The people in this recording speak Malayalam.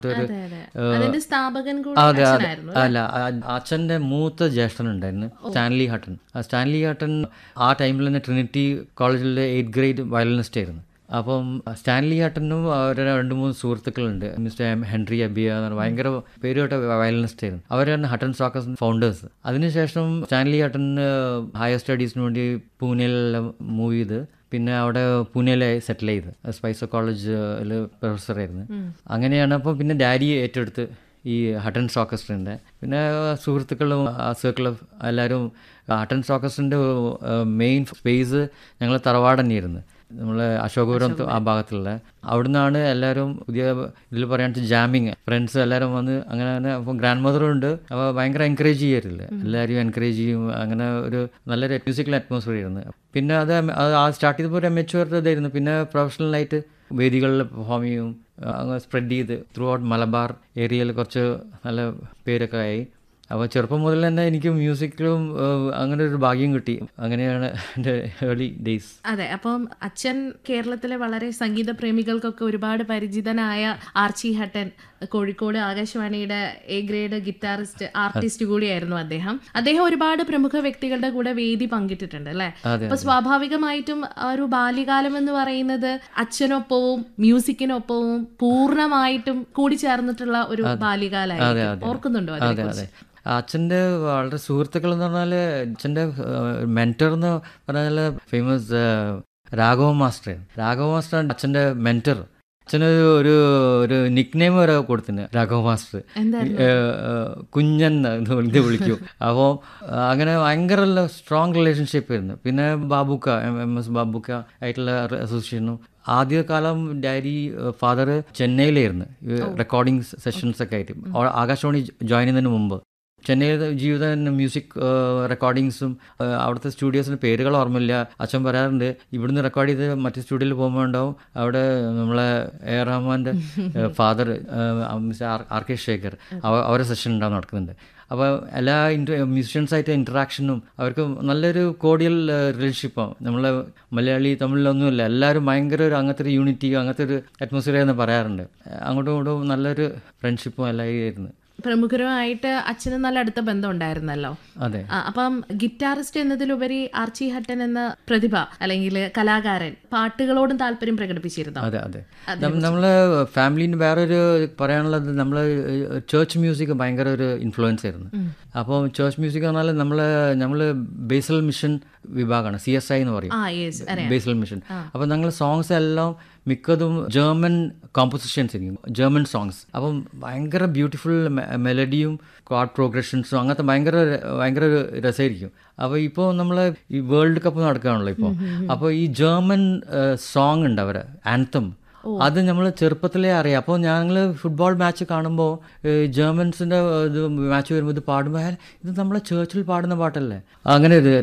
ഒരു അതെ അതെ അതിന്റെ സ്ഥാപകൻ കൂടി അതെ അതെ അച്ഛനായിരുന്നു അല്ല അ- അച്ഛൻ്റെ മൂത്ത ജ്യേഷ്ഠൻ ഉണ്ടായിരുന്നു സ്റ്റാൻലി ഹട്ടൺ ആ സ്റ്റാൻലി ഹട്ടൺ ആ ടൈമിൽ തന്നെ ട്രിനിറ്റി കോളേജിലെ എയ്ത്ത് ഗ്രേഡ് വയലിനിസ്റ്റ് ആയിരുന്നു അപ്പം സ്റ്റാൻലി ഹട്ടനും അവരുടെ രണ്ട് മൂന്ന് സുഹൃത്തുക്കളുണ്ട് മിസ്റ്റർ എം ഹെൻറി അബിയ എന്ന് പറഞ്ഞ ഭയങ്കര പേരുകേട്ട വയലിനിസ്റ്റ് ആയിരുന്നു അവരാണ് ഹട്ടൺ സോക്കസ് ഫൗണ്ടേഴ്സ് അതിനുശേഷം സ്റ്റാൻലി ഹട്ടൺ ഹയർ സ്റ്റഡീസിന് വേണ്ടി പൂനെയിലെല്ലാം മൂവ് ചെയ്ത് പിന്നെ അവിടെ പൂനെയിൽ സെറ്റിൽ ചെയ്ത് സ്പൈസർ കോളേജിൽ പ്രൊഫസറായിരുന്നു അങ്ങനെയാണ് അപ്പോൾ പിന്നെ ഡാഡി ഏറ്റെടുത്ത് ഈ ഹട്ടൻസ് ഓർക്കസ്ട്രൻ്റെ പിന്നെ സുഹൃത്തുക്കളും ആ സർക്കിൾ എല്ലാവരും ഹട്ടൻസ് ഓർക്കസ്ട്രൻ്റെ മെയിൻ സ്പേസ് ഞങ്ങൾ തറവാട് തന്നെയായിരുന്നു നമ്മൾ അശോകപുരം ആ ഭാഗത്തുള്ള അവിടുന്നാണ് എല്ലാവരും പുതിയ ഇതിൽ പറയുകയാണെന്ന് ജാമിങ് ഫ്രണ്ട്സ് എല്ലാവരും വന്ന് അങ്ങനെ അങ്ങനെ അപ്പം ഗ്രാൻഡ് മദറും ഉണ്ട് അപ്പോൾ ഭയങ്കര എൻകറേജ് ചെയ്യാറില്ല എല്ലാവരും എൻകറേജ് ചെയ്യും അങ്ങനെ ഒരു നല്ലൊരു മ്യൂസിക്കൽ അറ്റ്മോസ്ഫിയർ ആയിരുന്നു പിന്നെ അത് അത് ആ സ്റ്റാർട്ട് ചെയ്തപ്പോൾ ഒരു എമച്വർ ഇതായിരുന്നു പിന്നെ പ്രൊഫഷണലായിട്ട് വേദികളിൽ പെർഫോം ചെയ്യും അങ്ങ് സ്പ്രെഡ് ചെയ്ത് ത്രൂ ഔട്ട് മലബാർ ഏരിയയിൽ കുറച്ച് നല്ല പേരൊക്കെ ആയി അപ്പോൾ ചെറുപ്പം മുതൽ തന്നെ എനിക്ക് മ്യൂസിക്കിലും ഏഹ്, അങ്ങനെ ഒരു ഭാഗ്യം കിട്ടി അങ്ങനെയാണ് എൻ്റെ ഏർലി ഡേയ്സ് അതെ അപ്പം അച്ഛൻ കേരളത്തിലെ വളരെ സംഗീത പ്രേമികൾക്കൊക്കെ ഒരുപാട് പരിചിതനായ ആർച്ചി ഹട്ടൻ കോഴിക്കോട് ആകാശവാണിയുടെ എ ഗ്രേഡ് ഗിറ്റാറിസ്റ്റ് ആർട്ടിസ്റ്റ് കൂടിയായിരുന്നു അദ്ദേഹം അദ്ദേഹം ഒരുപാട് പ്രമുഖ വ്യക്തികളുടെ കൂടെ വേദി പങ്കിട്ടിട്ടുണ്ട് അല്ലെ അതെ, അപ്പൊ സ്വാഭാവികമായിട്ടും ആ ഒരു ബാല്യകാലം എന്ന് പറയുന്നത് അച്ഛനൊപ്പവും മ്യൂസിക്കിനൊപ്പവും പൂർണ്ണമായിട്ടും കൂടിച്ചേർന്നിട്ടുള്ള ഒരു ബാല്യകാലമായിരിക്കും ഓർക്കുന്നുണ്ടോ അതെ അതിനെക്കുറിച്ച് അതെ അച്ഛൻ്റെ വളരെ സുഹൃത്തുക്കൾ എന്ന് പറഞ്ഞാൽ അച്ഛൻ്റെ മെൻറ്റർ എന്ന് പറഞ്ഞാൽ famous Raghava master Raghava master അച്ഛൻ്റെ മെൻറ്റർ അച്ഛനൊരു ഒരു ഒരു നിക് നെയിം വരെ കൊടുത്തിന് രാഘവ മാസ്റ്റർ എന്തായിരുന്നു ഏഹ്, ഏഹ്, കുഞ്ഞൻ എന്ന് ഇത് വിളിക്കും അപ്പോൾ അങ്ങനെ ഭയങ്കര സ്ട്രോങ് റിലേഷൻഷിപ്പ് ആയിരുന്നു പിന്നെ Babukka M M S Babukka ആയിട്ടുള്ള അസോസിയേഷനും ആദ്യകാലം ഡാഡി ഫാദർ ചെന്നൈയിലായിരുന്നു റെക്കോർഡിംഗ് സെഷൻസ് ഒക്കെ ആയിട്ട് ആ- ആകാശവാണി ജോയിൻ ചെയ്യുന്നതിന് മുമ്പ് ചെന്നൈയിലെ ജീവിത മ്യൂസിക് റെക്കോർഡിങ്സും അവിടുത്തെ സ്റ്റുഡിയോസിന് പേരുകൾ ഓർമ്മയില്ല അച്ഛൻ പറയാറുണ്ട് ഇവിടുന്ന് റെക്കോർഡ് ചെയ്ത് മറ്റു സ്റ്റുഡിയോയിൽ പോകുമ്പോൾ ഉണ്ടാവും അവിടെ നമ്മളെ എ ആർ റഹ്മാൻ്റെ father mister R R K Sekhar അവ- അവരുടെ സെഷൻ ഉണ്ടാവും നടക്കുന്നുണ്ട് അപ്പോൾ എല്ലാ ഇൻറ്റർ മ്യൂസിഷ്യൻസായിട്ട് ഇൻറ്ററാക്ഷനും അവർക്ക് നല്ലൊരു കോഡിയൽ റിലേഷൻഷിപ്പാണ് നമ്മളെ മലയാളി തമിഴിലൊന്നുമില്ല എല്ലാവരും ഭയങ്കര ഒരു അങ്ങനത്തെ ഒരു യൂണിറ്റി അങ്ങനത്തെ ഒരു അറ്റ്മോസ്ഫിയർ എന്ന് പറയാറുണ്ട് അങ്ങോട്ടും ഇങ്ങോട്ടും നല്ലൊരു ഫ്രണ്ട്ഷിപ്പും എല്ലാം ആയിരുന്നു പ്രമുഖരുമായിട്ട് അച്ഛന് നല്ല അടുത്ത ബന്ധം ഉണ്ടായിരുന്നല്ലോ അതെ ആ, അപ്പം ഗിറ്റാറിസ്റ്റ് എന്നതിലുപരി ആർച്ചി ഹട്ടൻ എന്ന പ്രതിഭ അല്ലെങ്കിൽ കലാകാരൻ പാട്ടുകളോടും താല്പര്യം പ്രകടിപ്പിച്ചിരുന്നു അതെ അതെ നമ്മൾ ഫാമിലിന് വേറൊരു പറയാനുള്ളത് നമ്മൾ ചേർച്ച് മ്യൂസിക് ഭയങ്കര ഒരു ഇൻഫ്ലുവൻസ് ആയിരുന്നു അപ്പോൾ ചേർച്ച് മ്യൂസിക് പറഞ്ഞാൽ നമ്മൾ നമ്മൾ ബേസൽ മിഷൻ വിഭാഗമാണ് സി എസ് ഐ എന്ന് പറയും ആ യെസ് അറിയാം ബേസൽ മിഷൻ അപ്പോൾ ഞങ്ങൾ സോങ്സ് എല്ലാം മിക്കതും ജർമ്മൻ കോമ്പോസിഷൻസ് ആയിരിക്കും ജർമ്മൻ സോങ്സ് അപ്പം ഭയങ്കര ബ്യൂട്ടിഫുൾ മെലഡിയും കോഡ് പ്രോഗ്രഷൻസും അങ്ങനത്തെ ഭയങ്കര ഭയങ്കര ഒരു രസമായിരിക്കും അപ്പോൾ ഇപ്പോൾ നമ്മൾ ഈ വേൾഡ് കപ്പ് നടക്കുകയാണല്ലോ ഇപ്പോൾ അപ്പോൾ ഈ ജർമ്മൻ സോങ് ഉണ്ട് അവരെ ആൻതം അത് നമ്മൾ ചെറുപ്പത്തിലേ അറിയാം അപ്പോൾ ഞങ്ങൾ ഫുട്ബോൾ മാച്ച് കാണുമ്പോൾ ജർമ്മൻസിൻ്റെ ഇത് മാച്ച് വരുമ്പോൾ ഇത് പാടുമ്പോൾ "ഹേ, ഇത് നമ്മളെ ചേർച്ചിൽ പാടുന്ന പാട്ടല്ലേ അങ്ങനെ ഒരു